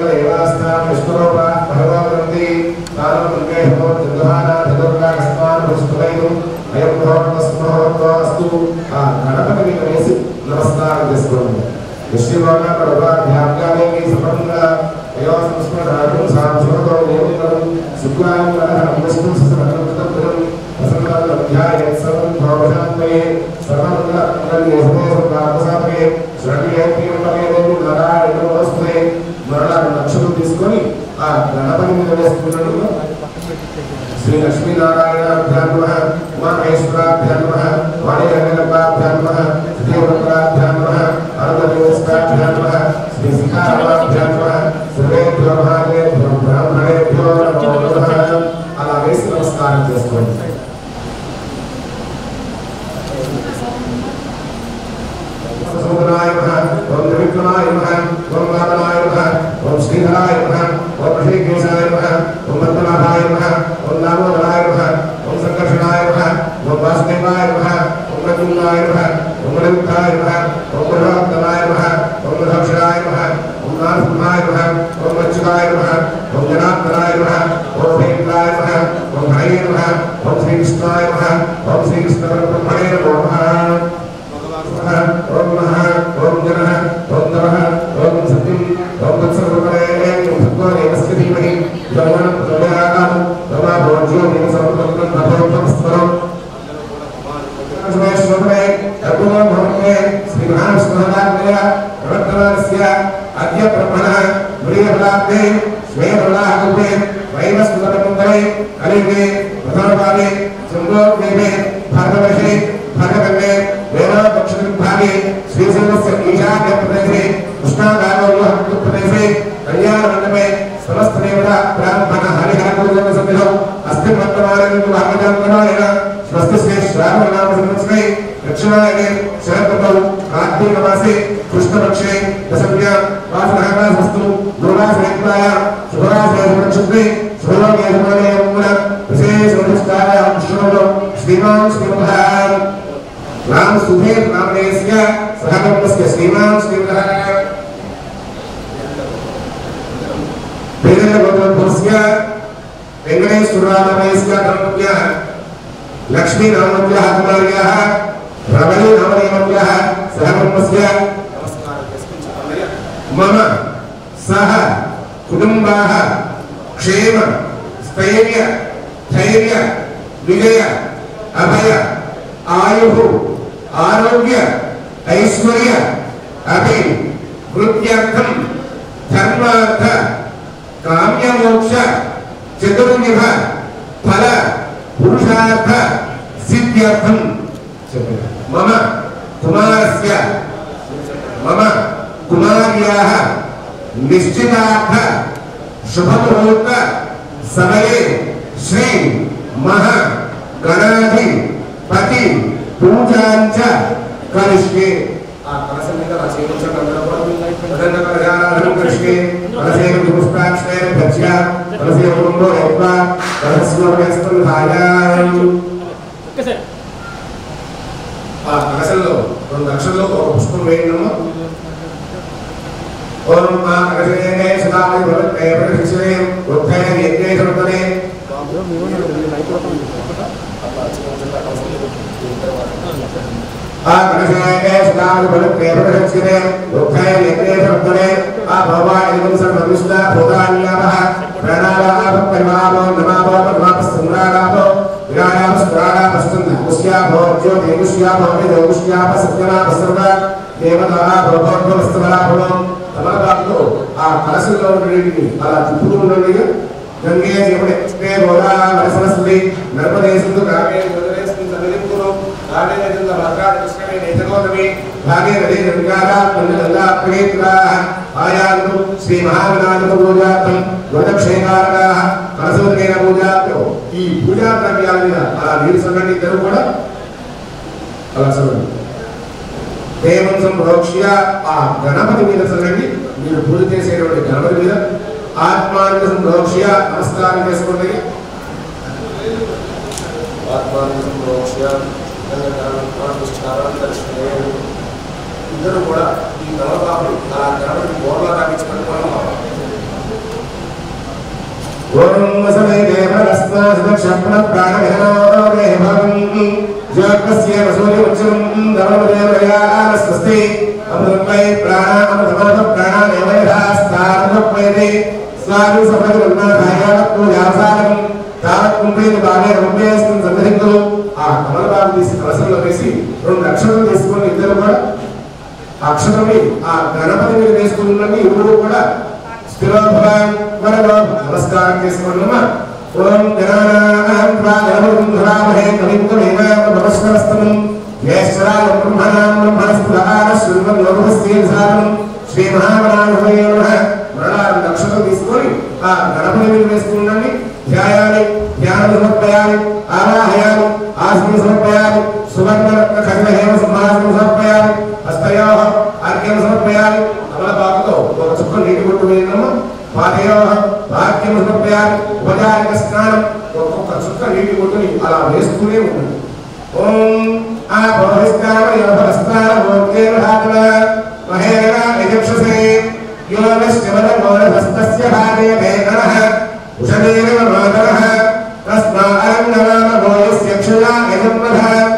దేవాస్థాన విష్ణురూప భగవానంది తాను మంగేహో చంద్రహార చతుర్గాకస్మాన్ పుష్పైదు అయం భవతస్మహోత్వ అస్తు ఆ గణపతి మీద వేసి నమస్కారం చేసుకోండి విష్ణులోన పడవాధ్యాత్యాలే సమరంగా అయో సంస్మరణార్థం సాంస్కృతో దేవతరం శుక్లాం కలహం విష్ణు సహస్రనామం ప్రసన్నాధ్యాయ సర్వం భవశాంతయే సర్వమంగళ శ్రవ్యేంద్రియంపలేదేవి నారాయణ వస్తే మరలా లక్షలు తీసుకొని ఆ గణపతి మీద వేసుకున్నాడు శ్రీ లక్ష్మీనారాయణాభ్యాం నమః ఉమామహేశ్వరాభ్యాం నమః వాణిరంగనపాభ్యాం నమః శ్రీదేవరాభ్యాం నమః అరుణదేవస్థాభ్యాం నమః శ్రీ సీతారామాభ్యాం నమః సర్వేభ్యో మహాదేభ్యో బ్రాహ్మణేభ్యో నమో నమః అలా వేసి నమస్కారం చేసుకోండి సముద్రాయ నమః ఓం త్రివిక్రమాయ నమః ఓం వామనాయ నమః ఓం శ్రీధరాయ నమః ఓం ఋషికేశాయ నమః ఓం పద్మనాభాయ నమః ఓం దామోదరాయ నమః ఓం సంకర్షణాయ నమః ఓం వాసుదేవాయ నమః ఓం ప్రద్యుమ్నాయ నమః ఓం మణిముఖాయ నమః ఓం బృహత్తమాయ నమః ఓం మృధక్షరాయ నమః ఓం నారసింహాయ నమః ఓం మచ్చుకాయ నమః ఓం జనార్దనాయ నమః ఓం భేంద్రాయ నమః ఓం హరయే నమః ఓం శ్రీకృష్ణాయ నమః ఓం శ్రీకృష్ణ పరబ్రహ్మణే నమో నమః ఓం నమః ఓం జనః ఓం నమః ఓం సత్యం ఓం తత్సర్వపరే ఓం భగవానేవస్య ధీమహి ధర్మణం ప్రచోదయాత్ తమా భోజ్యో దేవ సమర్పణం భగవంతం స్మరం శ్లోకమే అద్భుతం భవతే శ్రీ మహావిష్ణుభగవాన్య ప్రవర్తమానస్య అద్య బ్రహ్మణः ప్రియఫలాప్తే స్వేఫలాహకల్పే వైవస్వతమంతరే కలిగే ప్రథమపాదే చంద్రోద్వీపే భారతవర్షే భారతఖండే వేద దక్షిణ భాగే శ్రీశైలस्य ఈశాన్య ప్రదేశే కృష్ణాగారోహ ప్రదేశే కళ్యాణ మండపే సమస్త దేవతా బ్రాహ్మణ హరిహర పూజన సన్నిధౌ అస్మిన్ వర్తమానే భాగజాంతరాయణ స్వస్తి శ్రీ శ్రావణ నామ సంవత్సరే దక్షిణాయనే శరదృతౌ కార్తీక మాసే కృష్ణపక్షే దశమ్యా వాసనహాసస్తు దుర్వాసనేత్రాయ శుభరాసే నక్షత్రే శుభలోకే శుభలోకే మూల విశేష నమస్కారాయ విష్ణువు శ్రీమాన్ శ్రీమహాన్ రామ సుధీర్ నామనేస్య సహగమస్య శ్రీమాన్ శ్రీమహాన్ वेदगोत्रस्य वेङ्कटेश्वरनामयस्य धर्मज्ञः लक्ष्मीनामज्ञः कुमार्याः रमणीनामनेमज्ञः सह ब्रह्मस्य मम सह कुटुम्बाः क्षेम स्थैर्य धैर्य विजय अभय आयुः आरोग्य ऐश्वर्य अभि वृत्त्यर्थं धर्मार्थ కామ్యమోక్ష చతుర్విధ ఫల పురుషార్థ సిద్ధ్యర్థం మమ కుమారస్య మమ కుమార్యాः నిశ్చితార్థ శుభముహూర్త సమయే శ్రీ మహ గణాధి పతి పూజాంచ కరిష్యే ఆ కలశం మీద ఆ చేయవలసిన అందరూ కూడా ప్రధాన ప్రజారాధనం కరిష్యే కలసేన పుష్పాక్షే భజ్య కలసే కుటుంబో యత్వ కలస్వరవేస్తం ధాయాం ఆ కలశంలో రెండు లక్షల్లో ఒక పుష్పం వేయడము ఓం మా కలశేనే సదామి భవతే ప్రతిష్ఠే ఉద్ధయ యజ్ఞే సమతనే ఆ కలశేనే సదామి భవతే ప్రతిష్ఠే ఉద్ధయ యజ్ఞే సమతనే ఆ భవాయ సర్వవిష్ణ భూతాన్యాపః ప్రాణాయాప పరిమాణో నమాపో పరమాపస్తంద్రాలాపో విరాయాపస్త్రాలాపస్తంద ఉస్యాభో జ్యోతిగుష్యాభో విదోగుష్యాప సత్యనాప సర్వ దేవతా భవభవస్తవలాభవం తమలపాకుతో ఆ కలశంలో ఉన్నటువంటి అలా తిప్పుతూ ఉండండి గంగే జీవనే గోదా వరసరస్వతి నర్మదే సింధు కావ్యే గోదరే సింధు సన్నిధింపురు కావ్యే నదింద భద్రాది కృష్ణమే నేతగోతమి భాగే నదే గంగారా పంచగంగా ప్రేత్రాః ఆయాంతు శ్రీ మహాగణాధిప పూజార్థం వదక్షేకారకాః కలశోదకేన పూజార్థం ఈ పూజా ద్రవ్యాల మీద అలా నీరు సంగతి ఇద్దరు కూడా అలా చదవండి దేవం సంప్రోక్ష్య ఆ గణపతి మీద చదవండి మీరు పూజ చేసేటువంటి గణపతి మీద ఆత్మాన్ని సంప్రోక్ష్య నమస్కారం చేసుకోండి ఆత్మాన్ని సంప్రోక్ష్య ఇద్దరు కూడా ఈ తలపాపులు ఆ గణపతి బోర్లా తాగించి పెట్టుకోవడం ఓం వసమే దేవరస్తా సుదక్షప్న ప్రాణవిహనో దేవం జ్యోత్స్య వసూరి ఉచ్చం ధర్మదేవయానస్వస్తి అమృతమై ప్రాణ అమృతమోహ ప్రాణ దేవయాస్తార్థపైదే స్వామి సపదన్నాథాయ పూజాసారం తావత్ కుంభేది బాగా రంభేస్తం సంగ్రహించు ఆ కమలబాబు తీసి కలసంలో వేసి రెండు అక్షరాలు తీసుకొని ఇద్దరు కూడా ఆ అక్షరమి ఆ గణపతి మీద వేసుకున్నది ఇరువురు కూడా స్థిరోభవాన్ వరదో నమస్కారం చేసుకున్నామా ఓం గణానాం త్వా గణపతిం ధరామహే కవిం కవీనాం నమస్కరస్తమం యేశ్వరాయ బ్రహ్మణాం బ్రహ్మణస్పదాన శృణ్వం లోకస్యేన సారం శ్రీ మహాగణాధిపతయే నమః మరణాలు అక్షరం తీసుకొని ఆ గణపతి మీద వేసుకున్నాన్ని ధ్యాయాలి ధ్యానం సమర్పయాలి ఆవాహయాలి ఆసనం సమర్పయాలి సువర్ణరత్న ఖడ్గహేమ సింహాసనం సమర్పయాలి హస్తయోః ఆర్ఘ్యం సమర్పయాలి అమలపాకుతో ఒక చుక్క నీటి కొట్టు వేయడము పాదయోః వాక్యం సమర్పయాలి ఉపచారిక స్నానం ఒక్కొక్క చుక్క నీటి కొట్టుని అలా వేస్తూనే ఉంటుంది ఓం ఆ బోధిస్తాన యోగస్తాన భోగ్యేన ధాతున మహేన యజక్షసే యోగశ్చవన గోరహస్తస్య భాగే వేగనః ఉషదేవ మాతరః తస్మాన్ నమామ భోయస్య క్షయా యజన్మధ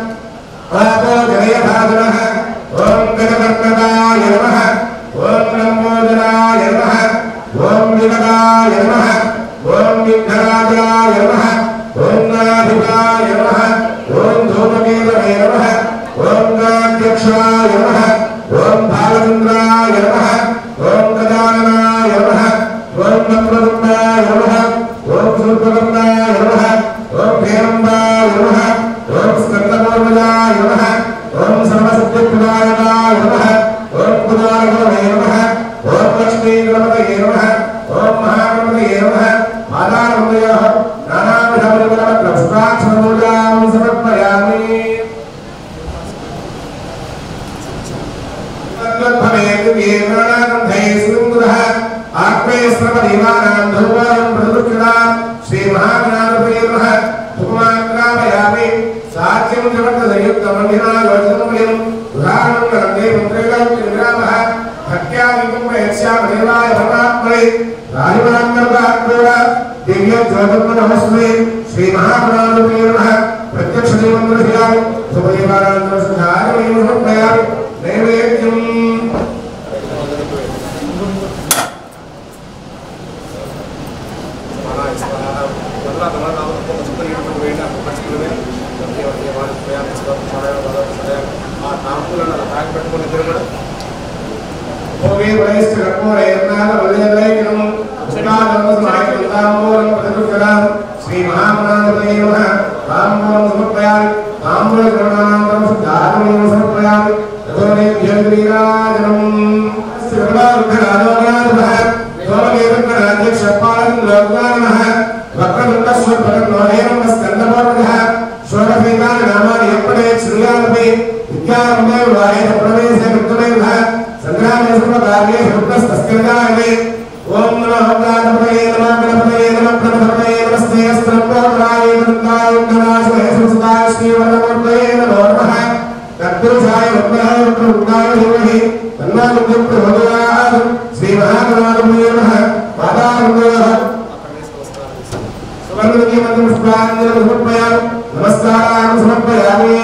ఆపో జయధాతునః ఓం గణకర్ణకాయ నమః ఓం లంబోదరాయ నమః ఓం విగతాయ నమః ఓం విఘ్నరాజాయ నమః ఓం నాధిపాయ నమః ఓం ధూమకేతవే నమః ఓం గాధ్యక్షాయ నమః ఓం బాలచంద్రాయ నమః ఓం గజాననాయ నమః ఓం వక్రతుండాయ నమః ఓం శూర్పకర్ణాయ నమః ఓం భేరంబాయ నమః ఓం స్కందపూర్వజాయ నమః ఓం సర్వసిద్ధిప్రదాయకాయ నమః ఓం కుమారగణమే నమః ఓం లక్ష్మీగణపతయే నమః ఓం మహాగణపతయే నమః మాతానందయోః నానావిధములపుష్పాక్షరమూలాం సమర్పయామి తద్భవేత్ వీర్ణాగంధై సుందరః ఆత్మే శ్రమదీవానాం ధూమాయం ప్రదృక్షణాం శ్రీ మహాగణాధిపతయే నమః ధూమాగ్రామయామి సాధ్యం జగత్తదయుక్తమండినా యోజనమయం ఉదాహరణం గ్రంథే మంత్రేణం విగ్రామః భక్త్యాదికం ప్రయత్స్యామ దేవాయ పరమాత్మనే రాజమాంగర్భాత్మేవ దివ్య జ్యోతిర్మ నమస్మే శ్రీ మహాగణాధిపతయే నమః ప్రత్యక్ష దేవంద్రయామి శుభదేవానందర సుధారమయం సమర్పయామి నైవేద్యం భోగే వయస్సు కర్పూరేర్నాథ వలయలైకం ఉష్ణాదమ సమాహితం తాంబూలం ప్రతికృతం శ్రీ మహామనాథపతయే నమః తాంబూలం సమర్పయామి తాంబూల గ్రహణానంతరం శుద్ధాత్మయం సమర్పయామి తదోనేభ్యో వీరాజనం శివరాజుః సోమకేతరాజ్యక్షపాలం లోకానః వక్రతుండస్వరపరం స్కందపూర్వజः షోడశైతాని నామాని ఎప్పుడే శ్రీయాలపై విద్యారంభే వారేణ ప్రవేశ కృతమేవ సంగ్రామే సర్వకార్యే శుద్ధస్తస్కృతాయనే ఓం నమో గణపతయే నమః గణపతయే నమః గణపతయే నమస్తే స్త్రంభోరాయ దంతాయ గణాశయ సంస్థాయ శ్రీవల్లభమూర్తయే నమో నమః తత్పురుషాయ వక్రః వక్రవృద్ధాయ ధీమహి తన్నాలుద్యం ప్రచోదయాత్ శ్రీ మహాగణాధిపతయే నమః మాతానందయోః సువర్ణదీపం పుష్పాంజలి సమర్పయామి నమస్కారాన్ని సమర్పయామి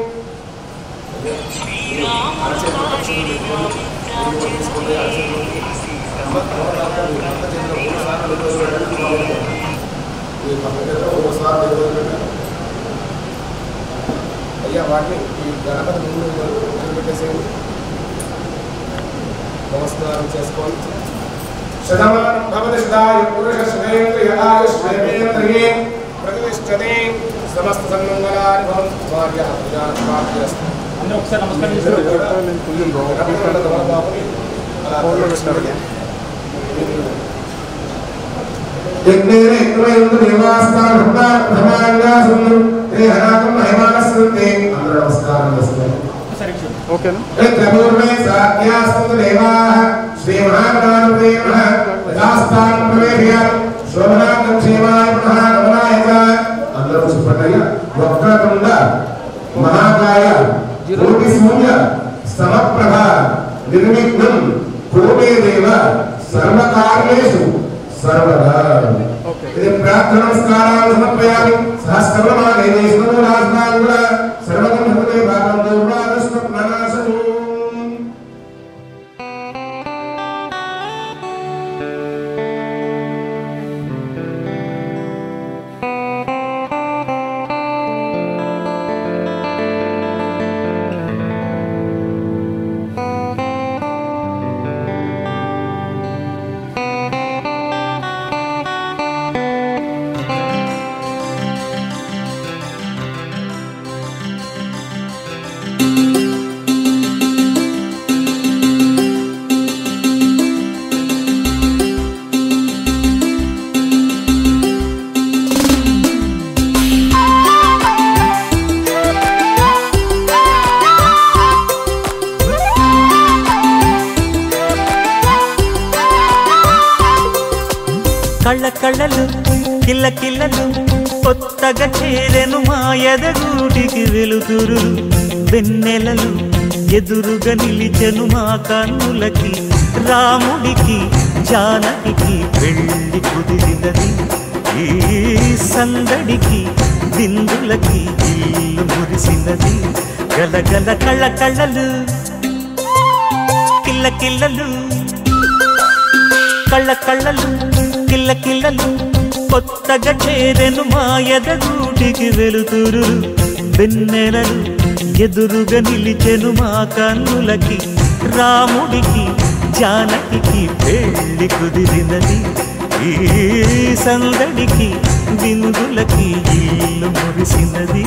అయ్యా వాటిని ఈ గణపతి ముందు నిలబెట్టేసేయండి నమస్కారం చేసుకోవాలి శతమానం భవతి శతాయ పురుష శతేంద్రియాయ శ్రేమేంద్రియే ప్రతిష్టతే సమస్త సన్మంగళాని భవంతు భార్య ప్రజానస్మాభ్యస్తు అందరూ ఒకసారి నమస్కారం చేస్తారు యజ్ఞేన యజ్ఞమయందు దేవాస్థాన భృతార్థమాన్యాసం తే హనాకం మహిమానస్యంతే అందరూ నమస్కారం చేస్తున్నారు ఒకసారి ఇచ్చేయండి. ఓకేనా యత్రపూర్వే సాధ్యాస్తు దేవాః శ్రీ మహాగణాధిపతయే నమః యథాస్థానం ప్రవేశయ శోభనాకం క్షేమాయ పునః గమనాయ చ అందరూ చెప్పండి వక్రతుండ మహాకాయ కోటి సూర్య సమప్రభ నిర్విఘ్నం కురుమే దేవ సర్వకార్యేషు సర్వదా ఓకే ఇది अर्धनमस्कारान् समर्पयामि सहस्रप्रमाणेन स्मरणोदासनान् गुण सर्वगं भगवते भागं दुर्वादस्वप्ननाशनम् కళ్ళ కళ్ళలు కిల్ల కిల్లలు కొత్తగా చేరెను మా ఎదగూటికి వెలుతురు వెన్నెలలు ఎదురుగా నిలిచెను మా కన్నులకి రాముడికి జానకి పెళ్లి కుదిరినది ఈ సందడికి విందులకి ఇల్లు మురిసినది గలగల కళ్ళ కళ్ళలు కిల్ల కిల్లలు కళ్ళ కళ్ళలు కిల్ల కిల్లలు కొత్తగా చేరెను మా ఎదగూటికి వెలుతురు వెన్నెలలు ఎదురుగా నిలిచెను మా కన్నులకి రాముడికి జానకి పెళ్లి కుదిరినది ఈ సందడికి విందులకి ఇల్లు మురిసినది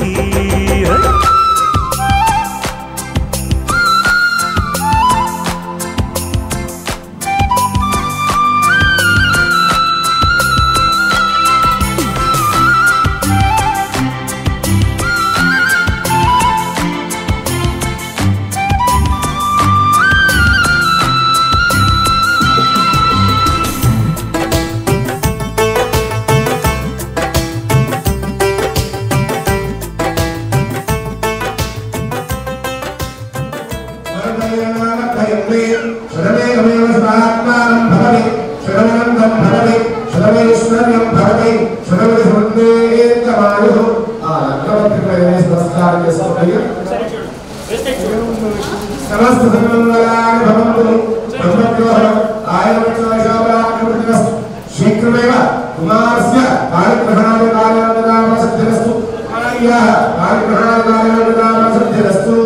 సమస్త సర్వమంగళాని భవంతు బ్రహ్మజ్యోహ ఆయనవచనశాలాకృతిరస్తు శీఘ్రమేవ కుమారస్య కార్యగ్రహణాది కార్యానుదాన సిద్ధిరస్తు కుమార్యాః కార్యగ్రహణాది కార్యానుదాన సిద్ధిరస్తు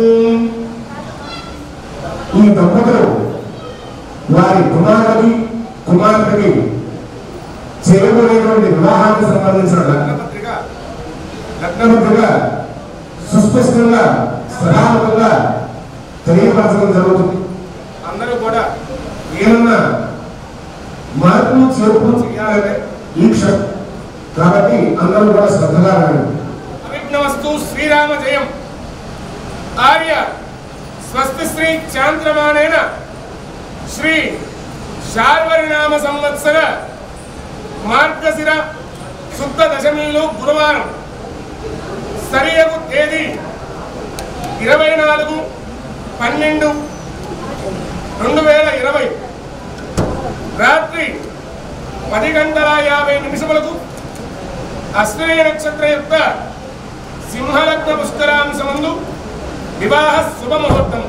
ఈ దంపతులు వారి కుమారుడికి కుమార్తెకి చేయబోయేటువంటి వివాహానికి సంబంధించిన లగ్నపత్రిక లగ్నపత్రిక సుస్పష్టంగా సదాముఖంగా తెలియపరచడం జరుగుతుంది అందరూ కూడా ఏమన్నా మార్పులు చేర్పులు చేయాలంటే దీక్ష కాబట్టి అందరూ కూడా శ్రద్ధగా రండి అవిఘ్నవస్తు శ్రీరామ జయం ఆర్య స్వస్తి శ్రీ చాంద్రమాణేన శ్రీ శార్వరినామ సంవత్సర మార్గశిర శుద్ధ దశమిలో గురువారం సరియగు తేదీ ఇరవై నాలుగు పన్నెండు రెండు వేల ఇరవై రాత్రి పది గంటల యాభై నిమిషములకు అశ్విని నక్షత్ర యొక్క సింహలగ్న పుష్కరాంశమందు వివాహ శుభముహూర్తం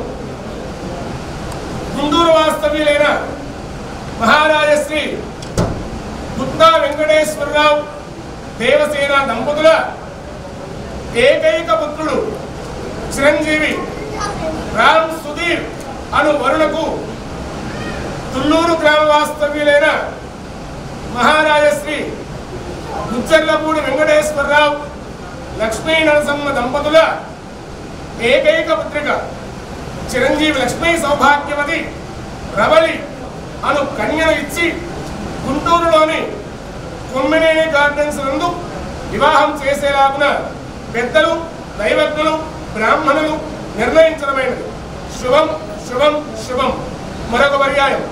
గుంటూరు వాస్తవ్యులైన మహారాజశ్రీ గుత్తా వెంకటేశ్వరరావు దేవసేన దంపతుల ఏకైక పుత్రుడు చిరంజీవి రామ్ సుధీర్ అను వరుణకు తుల్లూరు గ్రామ వాస్తవ్యులైన మహారాజశ్రీ ముచ్చర్లపూడి వెంకటేశ్వరరావు లక్ష్మీ నరసమ్మ దంపతుల ఏకైక పుత్రిక చిరంజీవి లక్ష్మీ సౌభాగ్యవతి రవళి అను కన్యను ఇచ్చి గుంటూరులోని కొమ్మినేని గార్డెన్స్ నందు వివాహం చేసేలాగున పెద్దలు దైవజ్ఞులు బ్రాహ్మణులు నిర్ణయించడమైనది శుభం శుభం శుభం మరొక పర్యాయం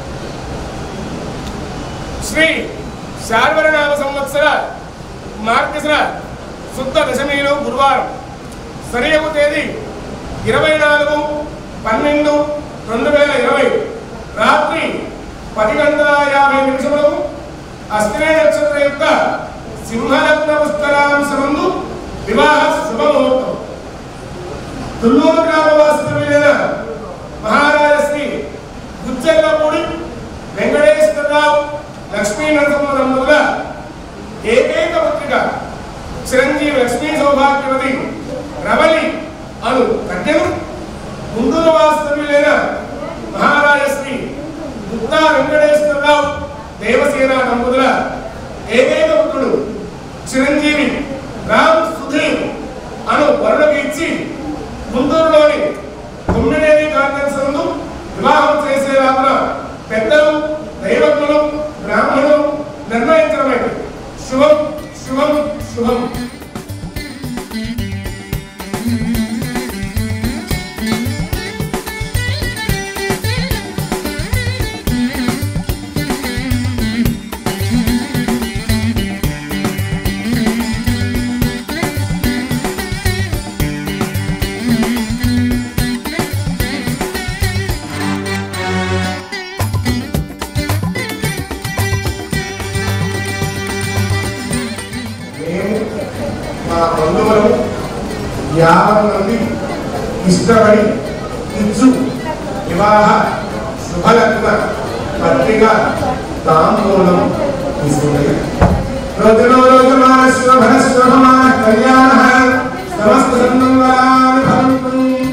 శ్రీ శార్వరనామ సంవత్సర మార్గశిర శుద్ధ దశమిలో గురువారం సరియగు తేదీ ఇరవై నాలుగు పన్నెండు రెండు వేల ఇరవై రాత్రి పది గంటల యాభై నిమిషములకు అశ్విని నక్షత్ర యొక్క సింహరత్న పుష్కరాంశమందు వివాహ శుభముహూర్తం తుల్లూరు గ్రామవాస్తవ్యులైన మహారాజశ్రీ గుజ్జల్లపూడి వెంకటేశ్వరరావు లక్ష్మీ నరసింహ దంపతుల ఏకైక పుత్రిక చిరంజీవి లక్ష్మీ సౌభాగ్యవతి రవలి అను కన్యను గుంటూరు వాస్తవ్యులైన మహారాజశ్రీ గుప్తా వెంకటేశ్వరరావు దేవసేన దంపతుల ఏకైక పుత్రుడు చిరంజీవి రామ్ సుధీర్ అను వరుణకు ఇచ్చి గుంటూరులోని తొమ్మిదేవి గార్డెన్స్ నందు వివాహం చేసే రాత్ర పెద్దలు దైవజ్ఞులు బ్రాహ్మణులు నిర్ణయించడమైనది శుభం శుభం శుభం మేము మా బంధువులు యాభై మంది ఇష్టపడి ఇచ్చు వివాహ శుభలగ్న పత్రిక తాంబూలం తీసుకున్నది రోజులో రోజుమాన శుభన శుభమాన కళ్యాణ సమస్త సన్మంగళాని భవంతు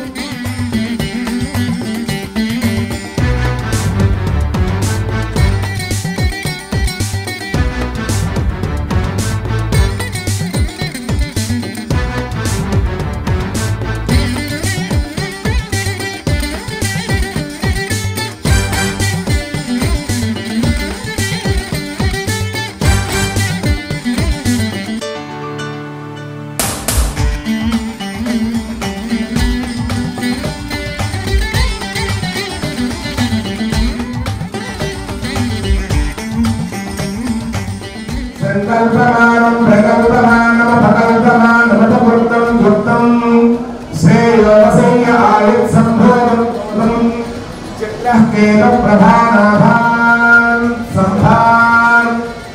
సంకల్పమానం ప్రకల్పమానమ ప్రకల్పమానమృతం గుప్తం శ్రేయోపసేయ ఆయుత్ సంభోగం చిత్రకేత ప్రధానాభాన్ సంభాన్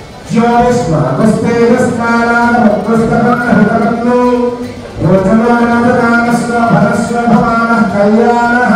జ్యోతిష్మాగస్తేజస్కారాపుస్తకం రోచమానాథకానస్వ భరస్వ భవానః కళ్యాణః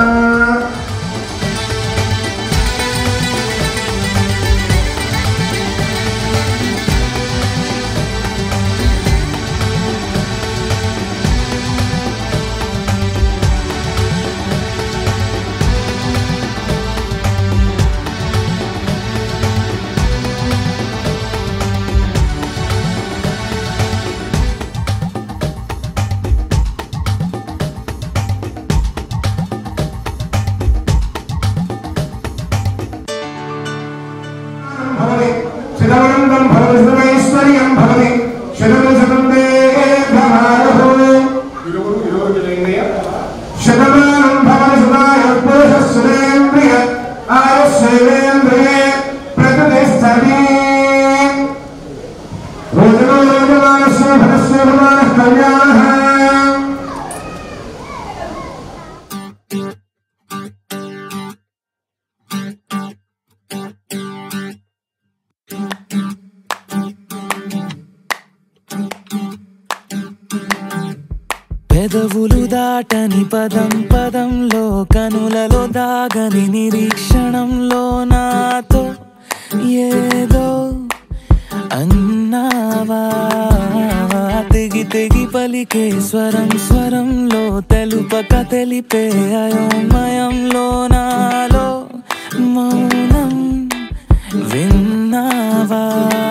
భవతి శతమనంతం భవతి శతమైశ్వర్యం భవతి శతము శతం దేహమాయుః ఇరువురు ఇరువురు విలైనయ్య శతమానం భవతి శతాయ పురుష సురేంద్రియ ఆయుష్యేంద్రియే ప్రతిష్టతి రోజులో రోజుమానస్య భరస్య భవానః కళ్యాణః పెదవులు దాటని పదం పదంలో కనులలో దాగని నిరీక్షణంలో నాతో ఏదో అన్నావా తెగి తెగి పలికే స్వరం స్వరంలో తెలుపక తెలిపే అయోమయంలో నాలో మౌనం విన్నావా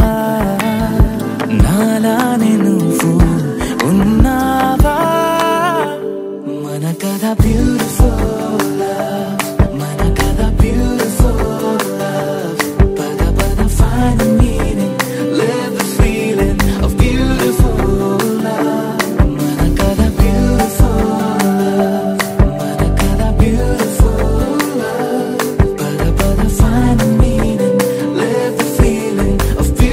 నాలానే నువ్వు ఉన్నావా మన కథ బ్యూటిఫుల్ మన కథ బ్యూటిఫుల్ పద పద find the meaning live the feeling of beautiful love మన కథ beautiful మన కథ beautiful పద పద find the meaning live the feeling of beautiful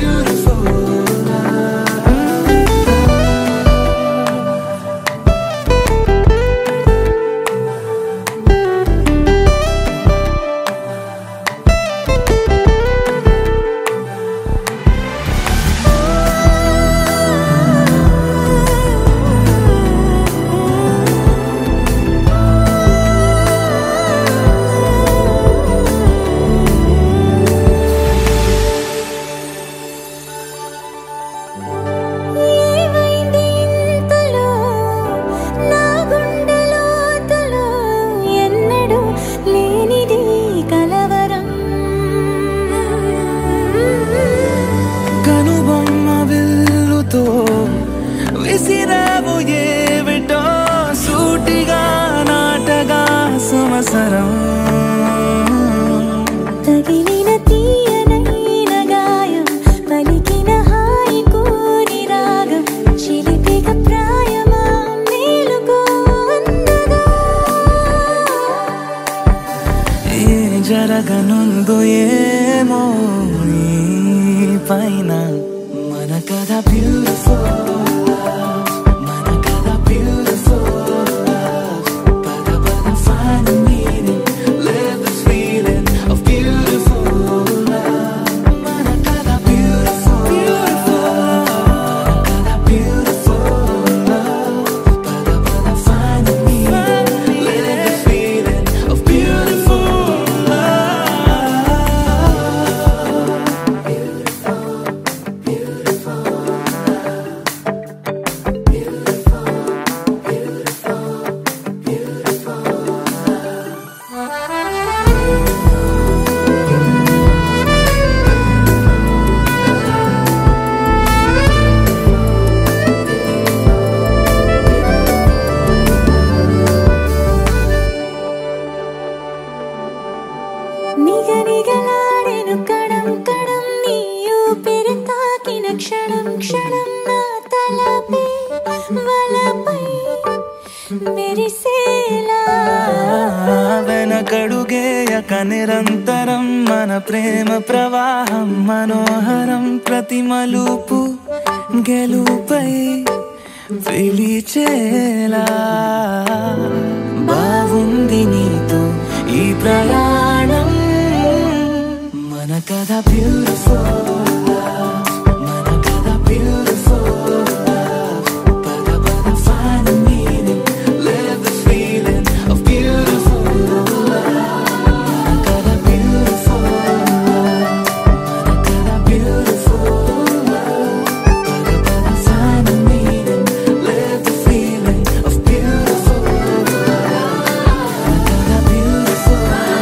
పైన మన కథ బ్యూటిఫుల్ మన కథ బ్యూటిఫుల్ పద పద find a meaning live this feeling of beautiful మన కథ beautiful beautiful మన కథ beautiful పద పద find a meaning live this feeling of beautiful నిగనిగలాడెను Kadam Kadam నీ ఊపిరి తాకిన క్షణం క్షణం నా తలపై వలపై మెరిసేలా వెనకడుగేయక నిరంతరం మన ప్రేమ ప్రవాహం మనోహరం ప్రతి మలుపు గెలుపై పిలిచేలా బాగుంది నీతో ఈ ప్రయాణం మన కథ బ్యూటిఫుల్ మన కథ బ్యూటిఫుల్ పద పద find a meaning live the feeling of beautiful మన కథ beautiful మన కథ beautiful పద పద find a meaning live the feeling of beautiful మన కథ beautiful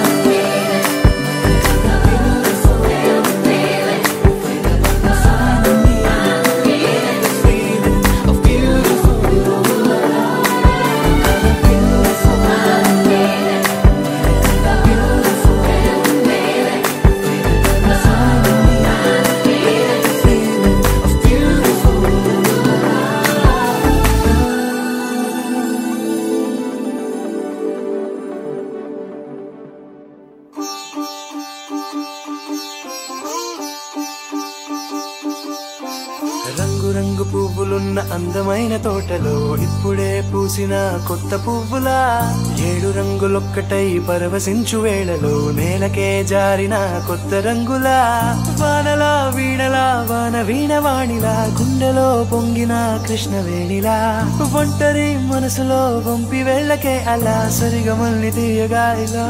రంగు రంగు పువ్వులున్న అందమైన తోటలో ఇప్పుడే పూసిన కొత్త పువ్వులా ఏడు రంగులొక్కటై పరవశించు వేళలో నేలకే జారిన కొత్త రంగులా వానలా వీణలా వాన వీణవాణిలా గుండెలో పొంగిన కృష్ణవేణిలా ఒంటరి మనసులో వంపి వెళ్ళకే అలా సరిగమల్ని తీయగా ఇలా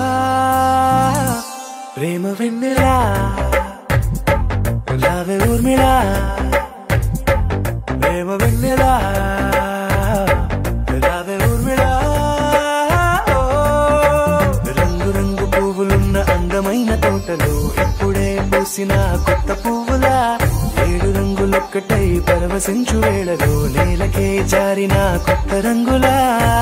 ప్రేమ వెన్నెలా రావే ఊర్మిళా ప్రేమ వెన్నెలా రావే ఊర్మిళా రంగు రంగు పువ్వులున్న అందమైన తోటలో ఇప్పుడే పూసిన కొత్త పువ్వులా ఏడు రంగులొక్కటై పరవశించు వేళలో నేలకే జారిన కొత్త రంగులా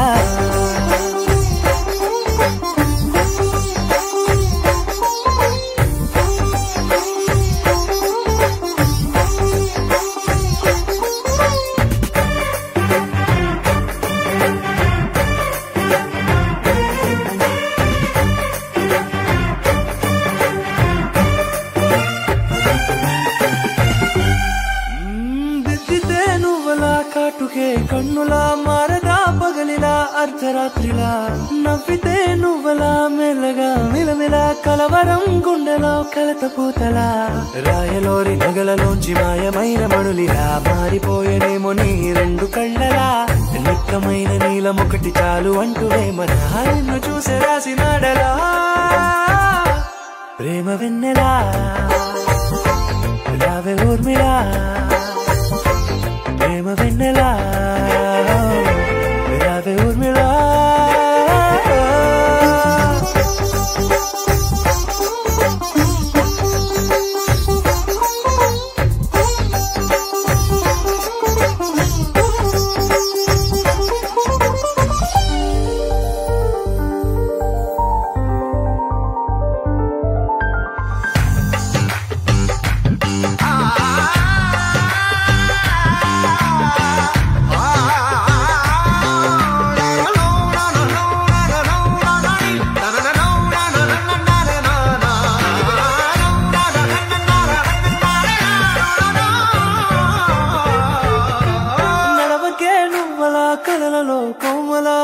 దిద్దితే నువ్వలా కాటుకే కన్నులా మారదా పగలిలా అర్ధరాత్రిలా నవ్వితే నువ్వలా మెల్లగా మిలమిలా కలవరం గుండెలో కలత పూతలా రాయలోరి నగలలోంచి మాయమైన మణులిలా మారిపోయేనేమో నీ రెండు కళ్ళలా నిక్కమైన నీలం ఒకటి చాలు అంటూ వేమన నిన్ను చూసే రాసినాడలా ప్రేమ వెన్నెలా రావే ఊర్మిళా ప్రేమ వెన్నెలా రావే ఊర్మిళా ఆ కలలలో కోమలా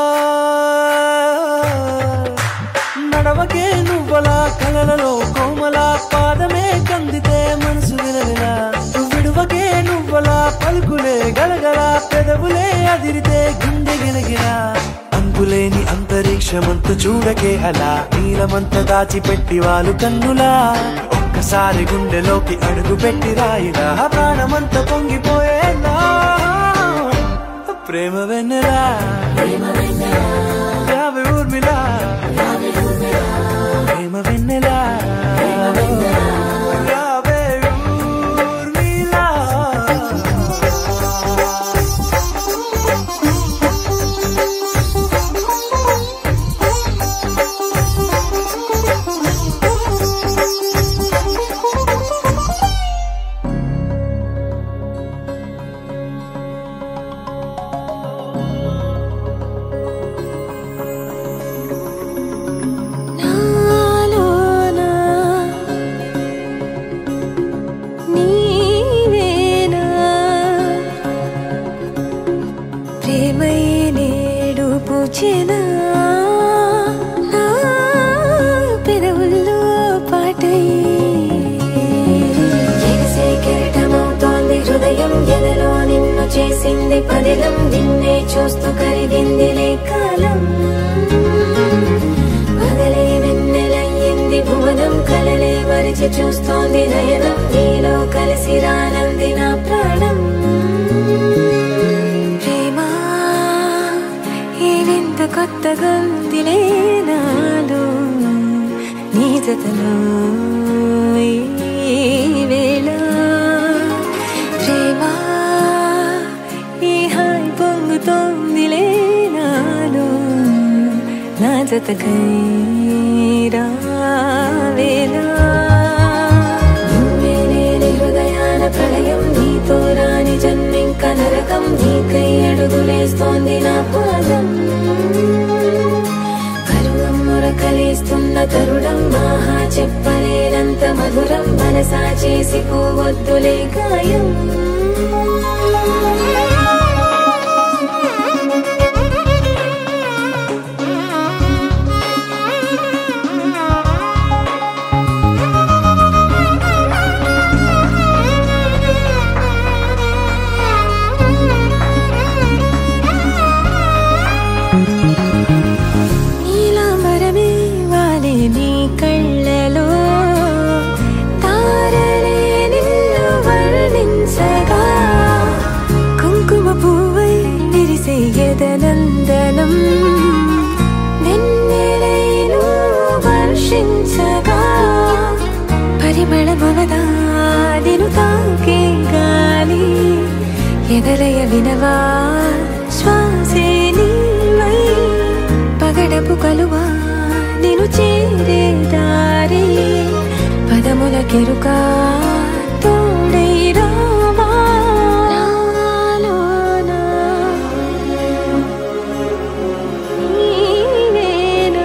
నడవకే నువ్వలా కలలలో కోమలా పాదమే కందితే మనసు విలవిలా విడువకే నువ్వలా పలుకులే గలగల పెదవులే అదిరితే గుండె గిలగిలా అంతులేని అంతరిక్షమంత చూడకే అలా నీలమంత దాచిపెట్టి వాళ్ళు కన్నులా ఒక్కసారి గుండెలోకి అడుగు పెట్టి రాయిలా ప్రాణమంత పొంగిపోయేలా ప్రేమ వెన్నెలా యావే ఊర్మిళ ప్రేమ వెన్నెలా యావే ఊర్మిళ నాలోన నీవేనా ప్రేమై నేడు పూచెనా నా పెదవుల్లో పాటై ఎగసే కెరటమవుతోంది హృదయం ఎదలో నిన్ను చేసింది పదిలం నిన్నే చూస్తూ కరిగిందిలే కాలం పగలే వెన్నెలయ్యింది భువనం కలలే మరిచి చూస్తోంది నయనం నీలో కలిసి రానంది నా ప్రాణం ప్రేమ ఈ వింత కొత్తగా ఉందిలే నాలో నీ జతలో ఈ వేళ ప్రేమ ఈ హాయి పొంగుతోందిలే నాలో నా జతకై రావేలా నువ్వే లేని హృదయాల ప్రళయం నీతో రాని జన్మింక నరకం నీకై అడుగులేస్తోంది నా పాదం పరువం మురకలేస్తున్న తరుణం ఆహా చెప్పలేనంత మధురం మనసా చేసి పోవద్దులే గాయం నీలాంబరమే వాలే నీ కళ్ళలో తారలే నిన్ను వర్ణించగా కుంకుమ పువ్వై విరిసే ఎదనందనం వెన్నెలైను వర్షించగా పరిమళమవదా నిను తాకే గాలి ఎదలయ వినవా శ్వాసే నీవై పగడపు కలువా నిను చేరే దారి పదముల కెరుక తోడై రావా నాలోన నీవేనా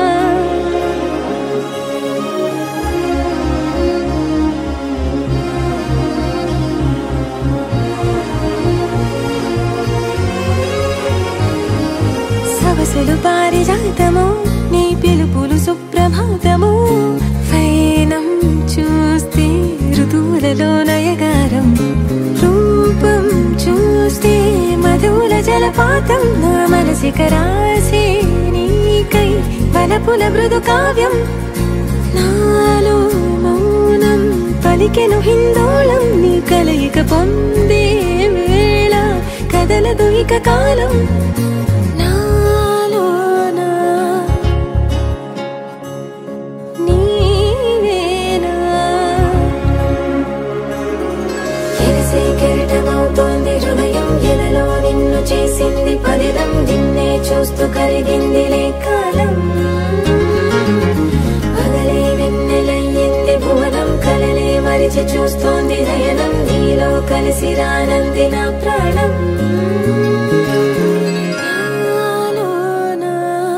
సవసులు పారిజాతము నీ పిలుపులు సుప్రభాతము ఫైనం చూస్తే ఋతువులలో నయగారం రూపం చూస్తే మధుల జలపాతం నా మనసిక రాసే నీకై వలపుల మృదు కావ్యం నాలో మౌనం పలికెను హిందోళం నీ కలయిక పొందే వేళ కదలదు ఇక కాలం నాలోనా నీవేనా ఎగసే కెరటమవుతోంది హృదయం ఎలలో నిన్ను చేసింది పదిలం నిన్నే చూస్తూ కరిగిందిలే కాలం పగలే వెన్నెలయ్యింది భువనం కలలే మరిచి చూస్తోంది నయనం నీలో కలిసి రానంది నా ప్రాణం నాలోనా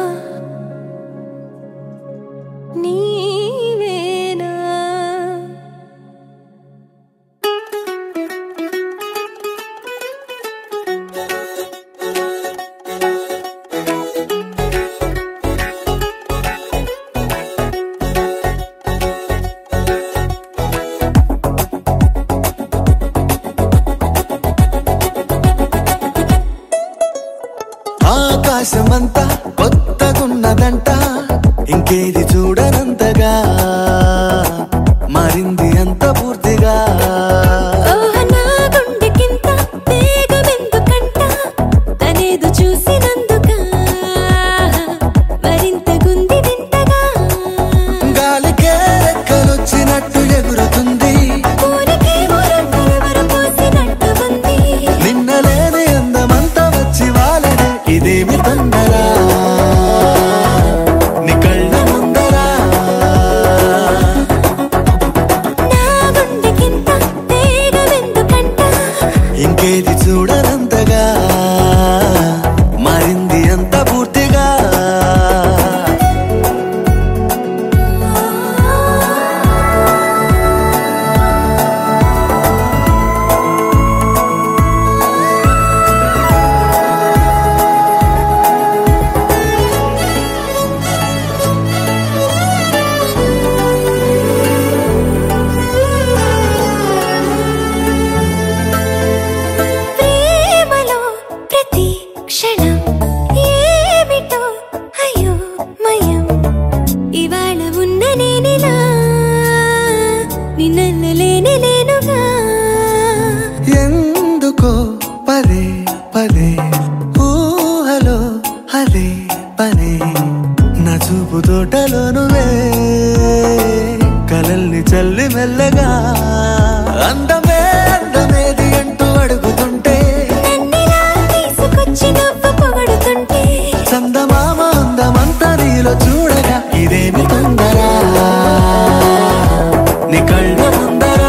నీవేనా ఆకాశమంతా కొత్తగున్నదంట ఇంకేది చూడనంతగా మారింది అంత పూర్తిగా ఓహ నా గుండెకింత వేగమెందుకంట తనేదు చూసినందుక మరింత గుంది వింతగా గాలికే రెక్కలొచ్చినట్టు ఎగురుతుంది ఊరికేమో రంగులెవరు పోసినట్టు ఉంది నిన్నలేని అందమంతా వచ్చి వాలనే ఇదేమి తొందరా నీ కళ్ళ ముందరా నా గుండెకింత వేగమెందుకంట ఇంకేది చూడనంతగా మారింది అంత పూర్తిగా ప్రేమలో ప్రతి క్షణం ఏమిటో అయ్యో మయం ఇవాళ ఉన్న నేనిలా నిన్నలేని లేనుగా ఎందుకో పదే పదే ఊహలో అదే పనే నా చూపు తోటలో నువ్వే కలల్ని చల్లి మెల్లగా అందమే అందమేది అంటూ అడుగుతుంటే నన్నిలా తీసుకొచ్చి నువ్వు పొగడుతుంటే చందమామ అందమంతా నీలో చూడగా ఇదేమి తొందరా నీ కళ్ళ ముందరా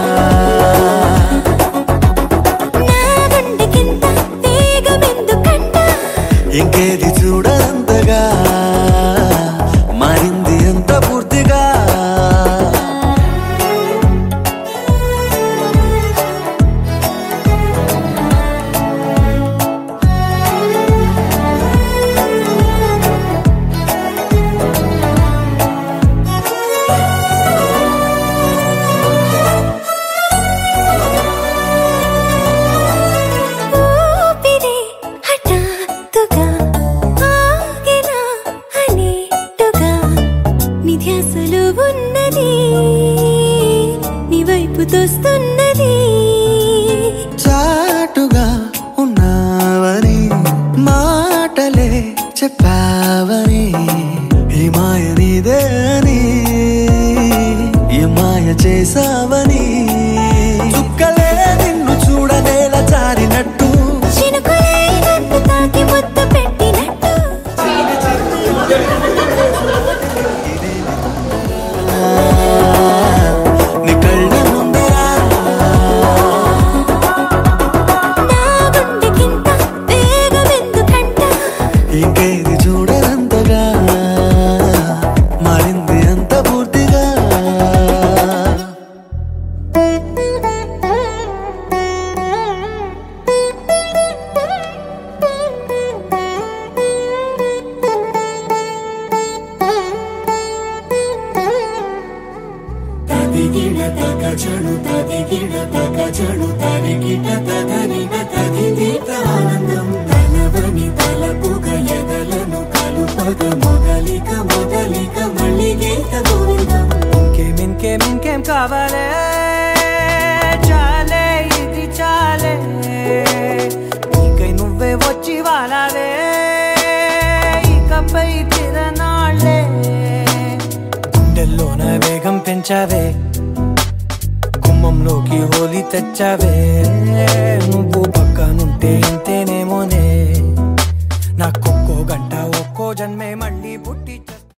నా గుండెకింత వేగమెందుకంట ఇంకేది చూడంతగా మారింది ఎంత పూర్తిగా ఊపిరే హఠాత్తుగా ఆగినా అనేట్టుగా నీ ధ్యాసలో ఉన్నది నీ వైపు తోస్తున్నది చాటుగా ఉన్నావని మాటలే చెప్పావని ఈ మాయ నీదే అని ఈ మాయ చేసావని చుక్కలే నిన్ను చూడలేల జారినట్టు చినుకులే నన్ను తాకి ముద్దు పెట్టినట్టు నీ కళ్ళ ముందరా నా గుండెకింత వేగమెందుకంట ఇంకేది చూడనంతగా మారింది అంత పూర్తిగా తదిగిడ తగచడు తదిగిడ తగచడు తరిగిట తదరిన తదిదీత ఆనందం తలవని తలపుగ ఎదలను కలుపగ మొదలిక మొదలిక మళ్ళీ గీత గోవిందం ఇంకేం ఇంకేం ఇంకేం కావాలే చాలే ఇది చాలే నీకై నువ్వే వచ్చి వాలావే ఇకపై తిరనాళ్ళే గుండెల్లోన వేగం పెంచావే గుమ్మంలోకి హోలీ తెచ్చావే నువ్వు